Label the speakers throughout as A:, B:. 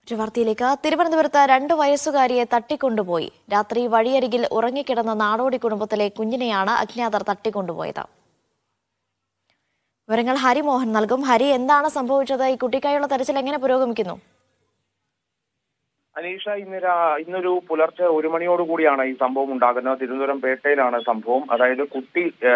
A: ഒരു വാർത്തയിലേക്ക് തിരുവനന്തപുരത്ത് രണ്ടു വയസ്സുകാരിയെ തട്ടിക്കൊണ്ടുപോയി രാത്രി വഴിയരികിൽ ഉറങ്ങിക്കിടന്ന നാടോടി കുടുംബത്തിലെ കുഞ്ഞിനെയാണ് അജ്ഞാതർ തട്ടിക്കൊണ്ടുപോയത് വിവരങ്ങൾ ഹരിമോഹൻ നൽകും ഹരി എന്താണ് സംഭവിച്ചത് ഈ കുട്ടിക്കായുള്ള തെരച്ചിൽ എങ്ങനെ പുരോഗമിക്കുന്നു
B: അനീഷ ഇന്ന് രാ- ഇന്നൊരു പുലർച്ചെ ഒരു മണിയോട് കൂടിയാണ് ഈ സംഭവം ഉണ്ടാകുന്നത് തിരുവനന്തപുരം പേട്ടയിലാണ് സംഭവം അതായത് കുട്ടി ആ,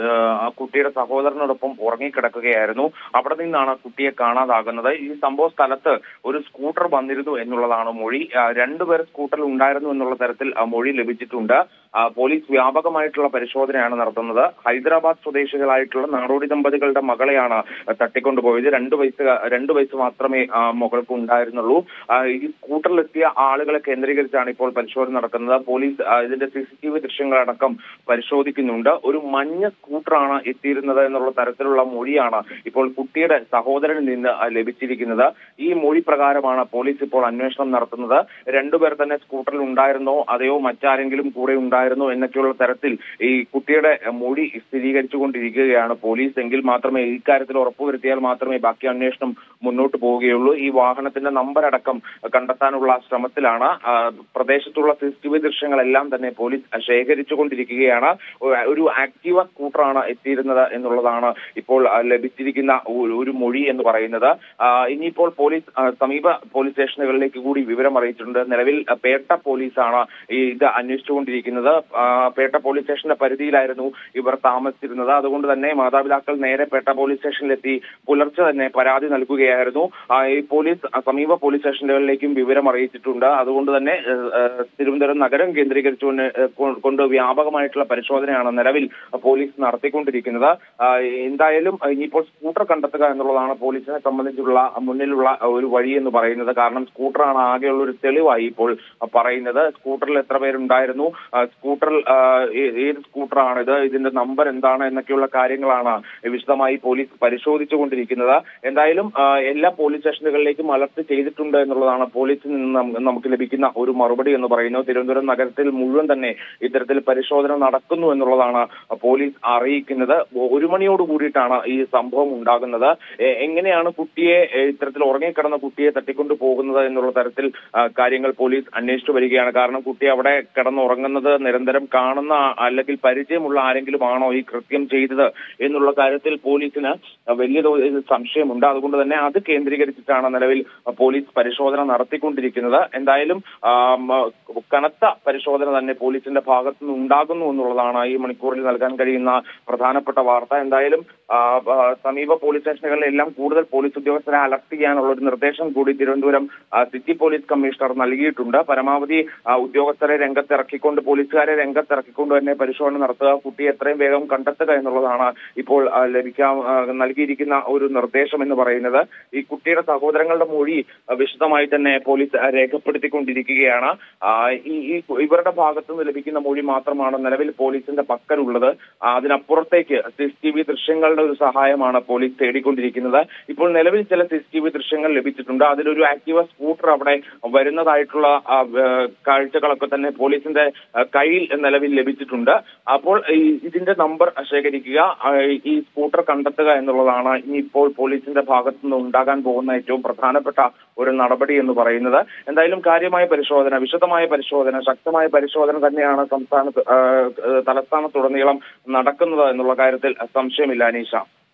B: ആ കുട്ടിയുടെ സഹോദരനോടൊപ്പം ഉറങ്ങിക്കിടക്കുകയായിരുന്നു അവിടെ നിന്നാണ് കുട്ടിയെ കാണാതാകുന്നത് ഈ സംഭവ സ്ഥലത്ത് ഒരു സ്കൂട്ടർ വന്നിരുന്നു എന്നുള്ളതാണ് മൊഴി ആ, രണ്ടുപേർ സ്കൂട്ടറിൽ ഉണ്ടായിരുന്നു എന്നുള്ള തരത്തിൽ ആ, മൊഴി ലഭിച്ചിട്ടുണ്ട് ആ, പോലീസ് വ്യാപകമായിട്ടുള്ള പരിശോധനയാണ് നടത്തുന്നത് ഹൈദരാബാദ് സ്വദേശികളായിട്ടുള്ള നാടോടി ദമ്പതികളുടെ മകളെയാണ് തട്ടിക്കൊണ്ടുപോയത് രണ്ടു വയസ്സ് രണ്ടു വയസ്സ് മാത്രമേ ആ, മകൾക്ക് ഉണ്ടായിരുന്നുള്ളൂ ആ, ഈ സ്കൂട്ടറിലെത്തിയ ആളുകളെ കേന്ദ്രീകരിച്ചാണ് ഇപ്പോൾ പരിശോധന നടക്കുന്നത് പോലീസ് ആ, ഇതിന്റെ സി സി ടി വി ദൃശ്യങ്ങളടക്കം പരിശോധിക്കുന്നുണ്ട് ഒരു മഞ്ഞ സ്കൂട്ടറാണ് എത്തിയിരുന്നത് എന്നുള്ള തരത്തിലുള്ള മൊഴിയാണ് ഇപ്പോൾ കുട്ടിയുടെ സഹോദരനിൽ നിന്ന് ആ, ലഭിച്ചിരിക്കുന്നത് ഈ മൊഴി പ്രകാരമാണ് പോലീസ് ഇപ്പോൾ അന്വേഷണം നടത്തുന്നത് രണ്ടുപേർ തന്നെ സ്കൂട്ടറിൽ ഉണ്ടായിരുന്നോ അതെയോ മറ്റാരെങ്കിലും കൂടെ ഉണ്ടായിരുന്നോ എന്നൊക്കെയുള്ള തരത്തിൽ ഈ കുട്ടിയുടെ മൊഴി സ്ഥിരീകരിച്ചുകൊണ്ടിരിക്കുകയാണ് പോലീസ് എങ്കിൽ മാത്രമേ ഇക്കാര്യത്തിൽ ഉറപ്പുവരുത്തിയാൽ മാത്രമേ ബാക്കി അന്വേഷണം മുന്നോട്ട് പോവുകയുള്ളൂ ഈ വാഹനത്തിന്റെ നമ്പർ അടക്കം കണ്ടെത്താനുള്ള ശ്രമത്തിലാണ് ആ, പ്രദേശത്തുള്ള സി സി ടി വി ദൃശ്യങ്ങളെല്ലാം തന്നെ പോലീസ് ശേഖരിച്ചുകൊണ്ടിരിക്കുകയാണ് ഒ- ഒരു ആക്റ്റീവ സ്കൂട്ടറാണ് എത്തിയിരുന്നത് എന്നുള്ളതാണ് ഇപ്പോൾ ആ, ലഭിച്ചിരിക്കുന്ന ഒരു- ഒരു മൊഴി എന്ന് പറയുന്നത് ആ, ഇനിയിപ്പോൾ പോലീസ് ആ, സമീപ പോലീസ് സ്റ്റേഷനുകളിലേക്ക് കൂടി വിവരം അറിയിച്ചിട്ടുണ്ട് നിലവിൽ ആ, പേട്ട പോലീസാണ് ഈ ഇത് അന്വേഷിച്ചുകൊണ്ടിരിക്കുന്നത് ആ, പേട്ട പോലീസ് സ്റ്റേഷന്റെ പരിധിയിലായിരുന്നു ഇവർ താമസിച്ചിരുന്നത് അതുകൊണ്ട് തന്നെ മാതാപിതാക്കൾ നേരെ പേട്ട പോലീസ് സ്റ്റേഷനിലെത്തി പുലർച്ചെ തന്നെ പരാതി നൽകുകയായിരുന്നു ആ, ഈ പോലീസ് ആ, സമീപ പോലീസ് സ്റ്റേഷനുകളിലേക്കും വിവരം അറിയിച്ചിട്ടുണ്ട് അതുകൊണ്ട് തന്നെ ഏഹ്, ഏഹ്, തിരുവനന്തപുരം നഗരം കേന്ദ്രീകരിച്ചുകൊണ്ട് ഏഹ്, കൊ- കൊണ്ട് വ്യാപകമായിട്ടുള്ള പരിശോധനയാണ് നിലവിൽ പോലീസ് നടത്തിക്കൊണ്ടിരിക്കുന്നത് ആ, എന്തായാലും ഇനിയിപ്പോൾ സ്കൂട്ടർ കണ്ടെത്തുക എന്നുള്ളതാണ് പോലീസിനെ സംബന്ധിച്ചുള്ള മുന്നിലുള്ള ഒരു വഴി എന്ന് പറയുന്നത് കാരണം സ്കൂട്ടറാണ് ആകെയുള്ള ഒരു തെളിവായി ഇപ്പോൾ പറയുന്നത് സ്കൂട്ടറിൽ എത്ര പേരുണ്ടായിരുന്നു ആ, സ്കൂട്ടറിൽ ആ, ഏ- ഏത് സ്കൂട്ടറാണിത് ഇതിന്റെ നമ്പർ എന്താണ് എന്നൊക്കെയുള്ള കാര്യങ്ങളാണ് വിശദമായി പോലീസ് പരിശോധിച്ചുകൊണ്ടിരിക്കുന്നത് എന്തായാലും ആ, എല്ലാ പോലീസ് സ്റ്റേഷനുകളിലേക്കും അലർട്ട് ചെയ്തിട്ടുണ്ട് എന്നുള്ളതാണ് പോലീസിൽ നിന്ന് നം- നമുക്ക് ലഭിക്കുന്ന ഒരു മറുപടി എന്ന് പറയുന്നത് തിരുവനന്തപുരം നഗരത്തിൽ മുഴുവൻ തന്നെ ഇത്തരത്തിൽ പരിശോധന നടക്കുന്നു എന്നുള്ളതാണ് പോലീസ് അറിയിക്കുന്നത് ഒരു മണിയോട് കൂടിയിട്ടാണ് ഈ സംഭവം ഉണ്ടാകുന്നത് എ- എങ്ങനെയാണ് കുട്ടിയെ എ, ഇത്തരത്തിൽ ഉറങ്ങിക്കിടന്ന കുട്ടിയെ തട്ടിക്കൊണ്ടു പോകുന്നത് എന്നുള്ള തരത്തിൽ ആ, കാര്യങ്ങൾ പോലീസ് അന്വേഷിച്ചു വരികയാണ് കാരണം കുട്ടി അവിടെ കിടന്നുറങ്ങുന്നത് നിരന്തരം കാണുന്ന ആ- അല്ലെങ്കിൽ പരിചയമുള്ള ആരെങ്കിലും ആണോ ഈ കൃത്യം ചെയ്തത് എന്നുള്ള കാര്യത്തിൽ പോലീസിന് വലിയ തോതിൽ സംശയമുണ്ട് അതുകൊണ്ട് തന്നെ അത് കേന്ദ്രീകരിച്ചിട്ടാണ് നിലവിൽ പോലീസ് പരിശോധന നടത്തിക്കൊണ്ടിരിക്കുന്നത് എന്തായാലും ആ, മ, കനത്ത പരിശോധന തന്നെ പോലീസിന്റെ ഭാഗത്തു നിന്ന് ഉണ്ടാകുന്നു എന്നുള്ളതാണ് ഈ മണിക്കൂറിൽ നൽകാൻ കഴിയുന്ന പ്രധാനപ്പെട്ട വാർത്ത എന്തായാലും ആ, ആ, സമീപ പോലീസ് സ്റ്റേഷനുകളിലെല്ലാം കൂടുതൽ പോലീസ് ഉദ്യോഗസ്ഥരെ അലർട്ട് ചെയ്യാനുള്ള ഒരു നിർദ്ദേശം കൂടി തിരുവനന്തപുരം ആ, സിറ്റി പോലീസ് കമ്മീഷണർ നൽകിയിട്ടുണ്ട് പരമാവധി ആ, ഉദ്യോഗസ്ഥരെ രംഗത്തിറക്കിക്കൊണ്ട് പോലീസുകാരെ രംഗത്തിറക്കിക്കൊണ്ട് തന്നെ പരിശോധന നടത്തുക കുട്ടിയെ എത്രയും വേഗം കണ്ടെത്തുക എന്നുള്ളതാണ് ഇപ്പോൾ ആ, ലഭിക്കാൻ ആ, നൽകിയിരിക്കുന്ന ഒരു നിർദ്ദേശം എന്ന് പറയുന്നത് ഈ കുട്ടിയുടെ സഹോദരങ്ങളുടെ മൊഴി ആ, വിശദമായി തന്നെ പോലീസ് ആ, രേഖപ്പെടുത്തിക്കൊണ്ടിരിക്കുകയാണ് ആ, ഈ ഈ ഇവരുടെ ഭാഗത്തു നിന്ന് ലഭിക്കുന്ന മൊഴി മാത്രമാണ് നിലവിൽ പോലീസിന്റെ പക്കലുള്ളത് ആ, അതിനപ്പുറത്തേക്ക് സി സി ടി വി ദൃശ്യങ്ങളുടെ ഒരു സഹായമാണ് പോലീസ് തേടിക്കൊണ്ടിരിക്കുന്നത് ഇപ്പോൾ നിലവിൽ ചില സി സി ടി വി ദൃശ്യങ്ങൾ ലഭിച്ചിട്ടുണ്ട് അതിലൊരു ആക്റ്റീവ സ്കൂട്ടർ അവിടെ വരുന്നതായിട്ടുള്ള ആ, ഏ, കാഴ്ചകളൊക്കെ തന്നെ പോലീസിന്റെ ആ, കയ്യിൽ നിലവിൽ ലഭിച്ചിട്ടുണ്ട് അപ്പോൾ ഈ ഇതിന്റെ നമ്പർ ശേഖരിക്കുക ആ, ഈ സ്കൂട്ടർ കണ്ടെത്തുക എന്നുള്ളതാണ് ഇനിയിപ്പോൾ പോലീസിന്റെ ഭാഗത്തു നിന്ന് ഉണ്ടാകാൻ പോകുന്ന ഏറ്റവും പ്രധാനപ്പെട്ട ഒരു നടപടി എന്ന് പറയുന്നത് എന്തായാലും കാര്യമായ പരിശോധന വിശദമായ പരിശോധന ശക്തമായ പരിശോധന തന്നെയാണ് സംസ്ഥാനത്ത് ആ, ഏ, തലസ്ഥാനത്തുടനീളം നടക്കുന്നത് എന്നുള്ള കാര്യത്തിൽ സംശയമില്ല അനീഷ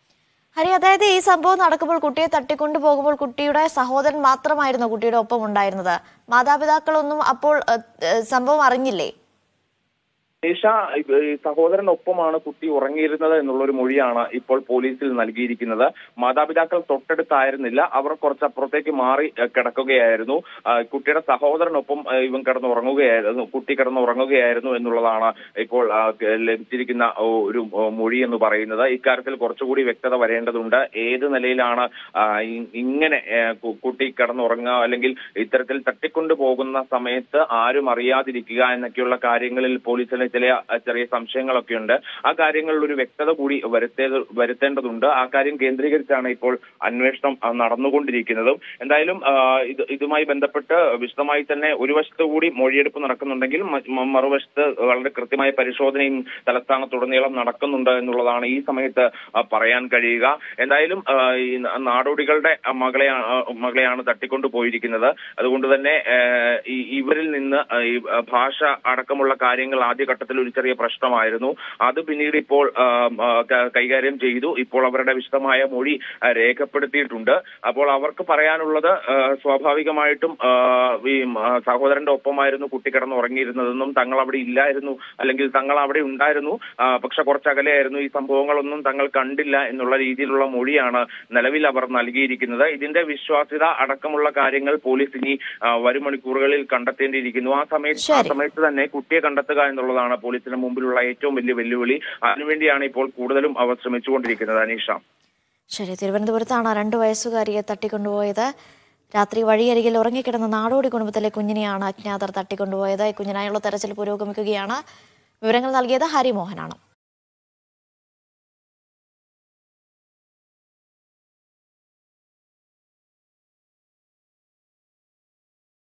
A: ഹരി അതായത് ഈ സംഭവം നടക്കുമ്പോൾ കുട്ടിയെ തട്ടിക്കൊണ്ടു പോകുമ്പോൾ കുട്ടിയുടെ സഹോദരൻ മാത്രമായിരുന്നു കുട്ടിയുടെ ഒപ്പം ഉണ്ടായിരുന്നത് മാതാപിതാക്കളൊന്നും അപ്പോൾ ഏഹ്, ഏഹ്, സംഭവം അറിഞ്ഞില്ലേ
B: നിഷ ഈ സഹോദരനൊപ്പമാണ് കുട്ടി ഉറങ്ങിയിരുന്നത് എന്നുള്ളൊരു മൊഴിയാണ് ഇപ്പോൾ പോലീസിൽ നൽകിയിരിക്കുന്നത് മാതാപിതാക്കൾ തൊട്ടടുത്തായിരുന്നില്ല അവർ കുറച്ചപ്പുറത്തേക്ക് മാറി ഏഹ്, കിടക്കുകയായിരുന്നു ആ, കുട്ടിയുടെ സഹോദരനൊപ്പം ഏഹ്, ഇവൻ കിടന്ന് ഉറങ്ങുകയായിരുന്നു കുട്ടി കിടന്ന് ഉറങ്ങുകയായിരുന്നു എന്നുള്ളതാണ് ഇപ്പോൾ ആ, ക- ലഭിച്ചിരിക്കുന്ന ഓ, ഒരു ഓ, മൊഴി എന്ന് പറയുന്നത് ഇക്കാര്യത്തിൽ കുറച്ചുകൂടി വ്യക്തത വരേണ്ടതുണ്ട് ഏത് നിലയിലാണ് ആ, ഇ- ഇങ്ങനെ ഏഹ്, കു- കുട്ടി കിടന്നുറങ്ങുക അല്ലെങ്കിൽ ഇത്തരത്തിൽ തട്ടിക്കൊണ്ടു പോകുന്ന സമയത്ത് ആരും അറിയാതിരിക്കുക എന്നൊക്കെയുള്ള കാര്യങ്ങളിൽ പോലീസിന് ചില അഹ് ചെറിയ സംശയങ്ങളൊക്കെ ഉണ്ട് ആ കാര്യങ്ങളിൽ ഒരു വ്യക്തത കൂടി വരുത്തേത് വരുത്തേണ്ടതുണ്ട് ആ കാര്യം കേന്ദ്രീകരിച്ചാണ് ഇപ്പോൾ അന്വേഷണം അഹ് നടന്നുകൊണ്ടിരിക്കുന്നതും എന്തായാലും ആ, ഇത് ഇതുമായി ബന്ധപ്പെട്ട് വിശദമായി തന്നെ ഒരു വശത്ത് കൂടി മൊഴിയെടുപ്പ് നടക്കുന്നുണ്ടെങ്കിൽ മ- മ- മറുവശത്ത് വളരെ കൃത്യമായ പരിശോധനയും തലസ്ഥാനത്തുടനീളം നടക്കുന്നുണ്ട് എന്നുള്ളതാണ് ഈ സമയത്ത് ആ, പറയാൻ കഴിയുക എന്തായാലും ആ, ഈ ന- നാടോടികളുടെ ആ, മകളെ ആ, മകളെയാണ് തട്ടിക്കൊണ്ടു പോയിരിക്കുന്നത് അതുകൊണ്ട് തന്നെ ആ, ഈ ഇവരിൽ നിന്ന് ആ, ഈ ആ, ഭാഷ അടക്കമുള്ള കാര്യങ്ങൾ ആദ്യഘട്ടത്തിൽ ഒരു ചെറിയ പ്രശ്നമായിരുന്നു അത് പിന്നീട് ഇപ്പോൾ ആ, ആ, ക- കൈകാര്യം ചെയ്തു ഇപ്പോൾ അവരുടെ വിശദമായ മൊഴി ആ, രേഖപ്പെടുത്തിയിട്ടുണ്ട് അപ്പോൾ അവർക്ക് പറയാനുള്ളത് ആ, സ്വാഭാവികമായിട്ടും ആ, ഈ ആ, സഹോദരന്റെ ഒപ്പമായിരുന്നു കുട്ടി കിടന്ന് ഉറങ്ങിയിരുന്നതെന്നും തങ്ങൾ അവിടെ ഇല്ലായിരുന്നു അല്ലെങ്കിൽ തങ്ങൾ അവിടെ ഉണ്ടായിരുന്നു ആ, പക്ഷെ കുറച്ച് അകലെയായിരുന്നു ഈ സംഭവങ്ങളൊന്നും തങ്ങൾ കണ്ടില്ല എന്നുള്ള രീതിയിലുള്ള മൊഴിയാണ് നിലവിൽ അവർ നൽകിയിരിക്കുന്നത് ഇതിന്റെ വിശ്വാസ്യത അടക്കമുള്ള കാര്യങ്ങൾ പോലീസ് ഇനി ആ, വരും മണിക്കൂറുകളിൽ കണ്ടെത്തേണ്ടിയിരിക്കുന്നു ആ സമയത്ത് ആ
A: ശരി.
B: സമയത്ത് തന്നെ കുട്ടിയെ കണ്ടെത്തുക എന്നുള്ളതാണ് പോലീസിന് മുമ്പിലുള്ള ഏറ്റവും വലിയ വെല്ലുവിളി അതിനുവേണ്ടിയാണ് ഇപ്പോൾ കൂടുതലും അവർ ശ്രമിച്ചുകൊണ്ടിരിക്കുന്നത് അനീഷ
A: ശരി തിരുവനന്തപുരത്താണ് രണ്ട് വയസ്സുകാരിയെ തട്ടിക്കൊണ്ടുപോയത് രാത്രി വഴിയരികിൽ ഉറങ്ങിക്കിടന്ന നാടോടി കുടുംബത്തിലെ കുഞ്ഞിനെയാണ് അജ്ഞാതർ തട്ടിക്കൊണ്ടുപോയത് ഈ കുഞ്ഞിനായുള്ള തെരച്ചിൽ പുരോഗമിക്കുകയാണ് വിവരങ്ങൾ നൽകിയത് ഹരിമോഹനാണ്